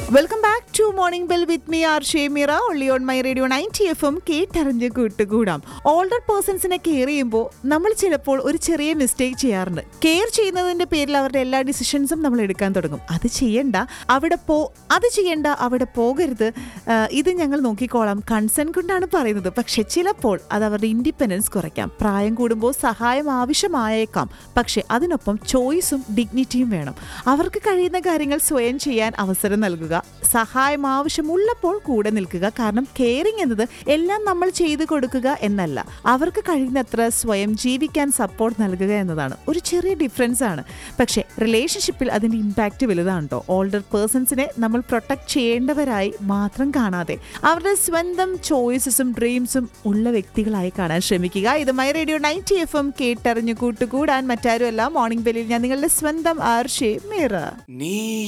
welcome back to morning bell with me R ഷേമിറ ഒള്ളി on my radio ninety F M കേട്ടറിഞ്ഞ് കൂട്ടുകൂടാം older പേഴ്സൺസിനെ care ചെയ്യുമ്പോൾ നമ്മൾ ചിലപ്പോൾ ഒരു ചെറിയ മിസ്റ്റേക്ക് ചെയ്യാറുണ്ട് കെയർ ചെയ്യുന്നതിന്റെ പേരിൽ അവരുടെ എല്ലാ ഡിസിഷൻസും നമ്മൾ എടുക്കാൻ തുടങ്ങും അത് ചെയ്യണ്ട അവിടെ പോ അത് ചെയ്യണ്ട അവിടെ പോകരുത് ആ, ഇത് ഞങ്ങൾ നോക്കിക്കോളാം കൺസേൺ കൊണ്ടാണ് പറയുന്നത് പക്ഷെ ചിലപ്പോൾ അത് അവരുടെ ഇൻഡിപെൻഡൻസ് കുറയ്ക്കാം പ്രായം കൂടുമ്പോൾ സഹായം ആവശ്യമായേക്കാം പക്ഷെ അതിനൊപ്പം ചോയ്സും ഡിഗ്നിറ്റിയും വേണം അവർക്ക് കഴിയുന്ന കാര്യങ്ങൾ സ്വയം ചെയ്യാൻ അവസരം നൽകുക സഹായം ആവശ്യമുള്ളപ്പോൾ കൂടെ നിൽക്കുക കാരണം കെയറിങ് എന്നത് എല്ലാം നമ്മൾ ചെയ്തു കൊടുക്കുക എന്നല്ല അവർക്ക് കഴിയുന്നത്ര സ്വയം ജീവിക്കാൻ സപ്പോർട്ട് നൽകുക എന്നതാണ് ഒരു ചെറിയ ഡിഫറൻസ് ആണ് പക്ഷേ റിലേഷൻഷിപ്പിൽ അതിൻ്റെ ഇമ്പാക്റ്റ് വലുതാണ് കേട്ടോ ഓൾഡർ പേഴ്സൺസിനെ നമ്മൾ പ്രൊട്ടക്ട് ചെയ്യേണ്ടവരായി മാത്രം കാണാതെ അവരുടെ സ്വന്തം ചോയ്സസും ഡ്രീംസും ഉള്ള വ്യക്തികളായി കാണാൻ ശ്രമിക്കുക ഇത് my radio ninety F M കേട്ടറിഞ്ഞു കൂട്ടുകൂടാൻ മറ്റാരുമല്ല മോർണിംഗ് ബെല്ലിൽ ഞാൻ നിങ്ങളുടെ സ്വന്തം ആർഷേ മീറ നീ